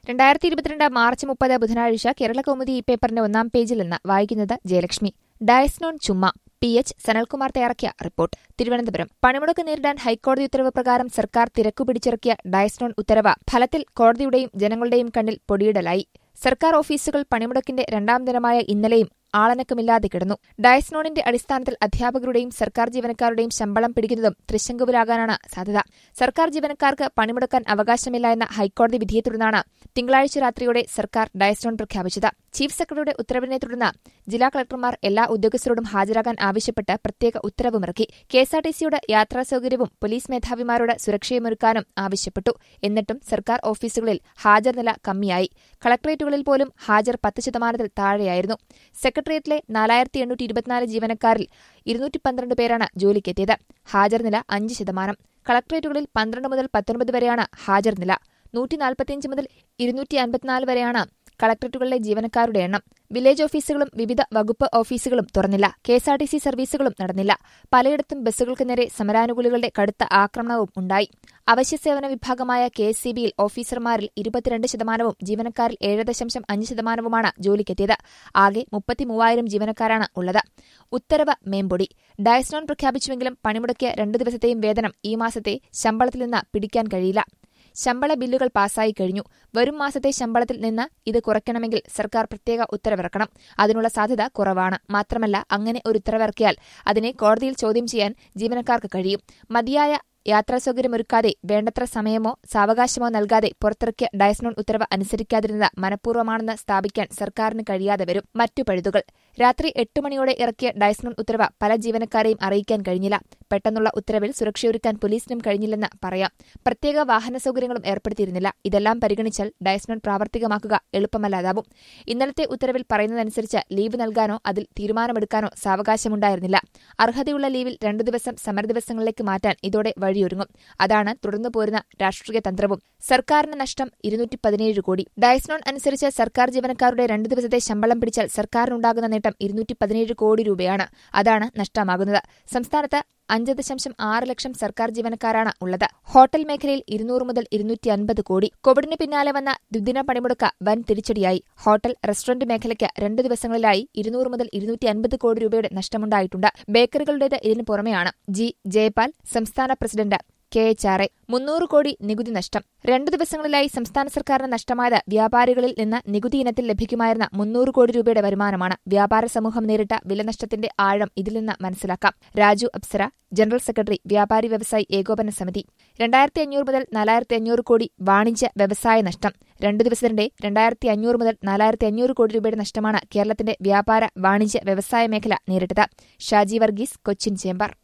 രണ്ടായിരത്തി ഇരുപത്തിരണ്ട് മാർച്ച് മുപ്പത് ബുധനാഴ്ച കേരള കൗമുദി ഈ പേപ്പറിന്റെ ഒന്നാം പേജിൽ നിന്ന് വായിക്കുന്നത് ജയലക്ഷ്മി ഡയസ്നോൺ ചുമ്മ പി എച്ച് സനൽകുമാർ തയ്യാറാക്കിയ റിപ്പോർട്ട് തിരുവനന്തപുരം പണിമുടക്ക് നേരിടാൻ ഹൈക്കോടതി ഉത്തരവ് പ്രകാരം സർക്കാർ തിരക്കു പിടിച്ചിറക്കിയ ഡയസ്നോൺ ഉത്തരവ് ഫലത്തിൽ കോടതിയുടെയും ജനങ്ങളുടെയും കണ്ണിൽ പൊടിയിടലായി സർക്കാർ ഓഫീസുകൾ പണിമുടക്കിന്റെ രണ്ടാം ദിനമായ ഇന്നലെയും ആളനക്കമില്ലാതെ കിടന്നു ഡയസ്നോണിന്റെ അടിസ്ഥാനത്തിൽ അധ്യാപകരുടെയും സർക്കാർ ജീവനക്കാരുടെയും ശമ്പളം പിടിക്കുന്നതും തൃശങ്കുവിലാകാനാണ് സാധ്യത സർക്കാർ ജീവനക്കാർക്ക് പണിമുടക്കാൻ അവകാശമില്ല എന്ന ഹൈക്കോടതി വിധിയെ തുടർന്നാണ് തിങ്കളാഴ്ച രാത്രിയോടെ സർക്കാർ ഡയസ്നോൺ പ്രഖ്യാപിച്ചത് ചീഫ് സെക്രട്ടറിയുടെ ഉത്തരവിനെ തുടർന്ന് ജില്ലാ കളക്ടർമാർ എല്ലാ ഉദ്യോഗസ്ഥരോടും ഹാജരാകാൻ ആവശ്യപ്പെട്ട് പ്രത്യേക ഉത്തരവുമിറക്കി കെഎസ്ആർടിസിയോട് യാത്രാ സൌകര്യവും പോലീസ് മേധാവിമാരോട് സുരക്ഷയുമൊരുക്കാനും ആവശ്യപ്പെട്ടു എന്നിട്ടും സർക്കാർ ഓഫീസുകളിൽ ഹാജർ നില കമ്മിയായി കളക്ടറേറ്റുകളിൽ പോലും ഹാജർ പത്ത് ശതമാനത്തിൽ താഴെയായിരുന്നു സെക്രട്ടേറിയറ്റിലെ നാലായിരത്തി എണ്ണൂറ്റി ഇരുപത്തിനാല് ജീവനക്കാരിൽ ഇരുന്നൂറ്റി പന്ത്രണ്ട് പേരാണ് ജോലിക്കെത്തിയത് ഹാജർ നില അഞ്ച് ശതമാനം കളക്ടറേറ്റുകളിൽ പന്ത്രണ്ട് മുതൽ പത്തൊൻപത് വരെയാണ് ഹാജർ നില നൂറ്റി നാൽപ്പത്തിയഞ്ച് മുതൽ ഇരുന്നൂറ്റി അൻപത്തിനാല് വരെയാണ് കളക്ടറേറ്റുകളിലെ ജീവനക്കാരുടെ എണ്ണം വില്ലേജ് ഓഫീസുകളും വിവിധ വകുപ്പ് ഓഫീസുകളും തുറന്നില്ല കെഎസ്ആർടിസി സർവീസുകളും നടന്നില്ല പലയിടത്തും ബസ്സുകൾക്ക് നേരെ സമരാനുകൂലികളുടെ കടുത്ത ആക്രമണവും ഉണ്ടായി അവശ്യ സേവന വിഭാഗമായ കെ എസ് സി ബിയിൽ ഓഫീസർമാരിൽ ഇരുപത്തിരണ്ട് ശതമാനവും ജീവനക്കാരിൽ ഏഴ് ദശാംശം അഞ്ച് ശതമാനവുമാണ് ജോലിക്കെത്തിയത് ആകെ മുപ്പത്തിമൂവായിരം ജീവനക്കാരാണ് ഉള്ളത് ഉത്തരവ് മേമ്പൊടി ഡയസ്നോൺ പ്രഖ്യാപിച്ചുവെങ്കിലും പണിമുടക്കിയ രണ്ടു ദിവസത്തെയും വേതനം ഈ മാസത്തെ ശമ്പളത്തിൽ നിന്ന് പിടിക്കാൻ കഴിയില്ല ശമ്പള ബില്ലുകൾ പാസായി കഴിഞ്ഞു വരും മാസത്തെ ശമ്പളത്തിൽ നിന്ന് ഇത് കുറയ്ക്കണമെങ്കിൽ സർക്കാർ പ്രത്യേക ഉത്തരവിറക്കണം അതിനുള്ള സാധ്യത കുറവാണ് മാത്രമല്ല അങ്ങനെ ഒരു ഉത്തരവിറക്കിയാൽ അതിനെ കോടതിയിൽ ചോദ്യം ചെയ്യാൻ ജീവനക്കാർക്ക് കഴിയും മതിയായ യാത്രാ സൗകര്യമൊരുക്കാതെ വേണ്ടത്ര സമയമോ സാവകാശമോ നൽകാതെ പുറത്തിറക്കിയ ഡയസ്നോൺ ഉത്തരവ് അനുസരിക്കാതിരുന്നത് മനഃപൂർവ്വമാണെന്ന് സ്ഥാപിക്കാൻ സർക്കാരിന് കഴിയാതെ വരും മറ്റു പഴുതുകൾ രാത്രി എട്ട് മണിയോടെ ഇറക്കിയ ഡയസ്നോൺ ഉത്തരവ് പല ജീവനക്കാരെയും അറിയിക്കാൻ കഴിഞ്ഞില്ല പെട്ടെന്നുള്ള ഉത്തരവിൽ സുരക്ഷയൊരുക്കാൻ പോലീസിനും കഴിഞ്ഞില്ലെന്ന് പറയാം പ്രത്യേക വാഹന സൗകര്യങ്ങളും ഏർപ്പെടുത്തിയിരുന്നില്ല ഇതെല്ലാം പരിഗണിച്ചാൽ ഡയസ്നോൺ പ്രാവർത്തികമാക്കുക എളുപ്പമല്ലാതാവും ഇന്നലത്തെ ഉത്തരവിൽ പറയുന്നതനുസരിച്ച് ലീവ് നൽകാനോ അതിൽ തീരുമാനമെടുക്കാനോ സാവകാശമുണ്ടായിരുന്നില്ല അർഹതയുള്ള ലീവിൽ രണ്ടു ദിവസം സമരദിവസങ്ങളിലേക്ക് മാറ്റാൻ ഇതോടെ വഴിയൊരുങ്ങും അതാണ് തുടർന്നു പോരുന്ന രാഷ്ട്രീയ തന്ത്രവും സർക്കാരിന് നഷ്ടം ഇരുന്നൂറ്റി പതിനേഴ് കോടി ഡയസ്നോൺ അനുസരിച്ച് സർക്കാർ ജീവനക്കാരുടെ രണ്ടു ദിവസത്തെ ശമ്പളം പിടിച്ചാൽ സർക്കാരിനുണ്ടാകുന്ന നേട്ടം ഇരുന്നൂറ്റി പതിനേഴ് കോടി രൂപയാണ് അതാണ് നഷ്ടമാകുന്നത് സംസ്ഥാനത്ത് അഞ്ച് ദശാംശം ആറ് ലക്ഷം സർക്കാർ ജീവനക്കാരാണ് ഉള്ളത് ഹോട്ടൽ മേഖലയിൽ ഇരുന്നൂറ് മുതൽ ഇരുന്നൂറ്റി അൻപത് കോടി കോവിഡിന് പിന്നാലെ വന്ന ദ്വിദിന പണിമുടക്ക് വൻ തിരിച്ചടിയായി ഹോട്ടൽ റെസ്റ്റോറന്റ് മേഖലയ്ക്ക് രണ്ട് ദിവസങ്ങളിലായി ഇരുന്നൂറ് മുതൽ ഇരുന്നൂറ്റി അൻപത് കോടി രൂപയുടെ നഷ്ടമുണ്ടായിട്ടുണ്ട് ബേക്കറികളുടേത് ഇതിനു പുറമെയാണ് ജി ജയപാൽ സംസ്ഥാന president K H R A മുന്നൂറ് കോടി നികുതി നഷ്ടം രണ്ടു ദിവസങ്ങളിലായി സംസ്ഥാന സർക്കാരിന് നഷ്ടമായത് വ്യാപാരികളിൽ നിന്ന് നികുതി ഇനത്തിൽ ലഭിക്കുമായിരുന്ന മുന്നൂറ് കോടി രൂപയുടെ വരുമാനമാണ് വ്യാപാര സമൂഹം നേരിട്ട വിലനഷ്ടത്തിന്റെ ആഴം ഇതിൽ നിന്ന് മനസ്സിലാക്കാം രാജു അപ്സര ജനറൽ സെക്രട്ടറി വ്യാപാരി വ്യവസായി ഏകോപന സമിതി രണ്ടായിരത്തി അഞ്ഞൂറ് മുതൽ നാലായിരത്തി അഞ്ഞൂറ് കോടി വാണിജ്യ വ്യവസായ നഷ്ടം രണ്ടു ദിവസത്തിനിടെ രണ്ടായിരത്തി അഞ്ഞൂറ് മുതൽ നാലായിരത്തി അഞ്ഞൂറ് കോടി രൂപയുടെ നഷ്ടമാണ് കേരളത്തിന്റെ വ്യാപാര വാണിജ്യ വ്യവസായ മേഖല നേരിട്ടത് ഷാജി വർഗീസ് കൊച്ചിൻ ചേംബർ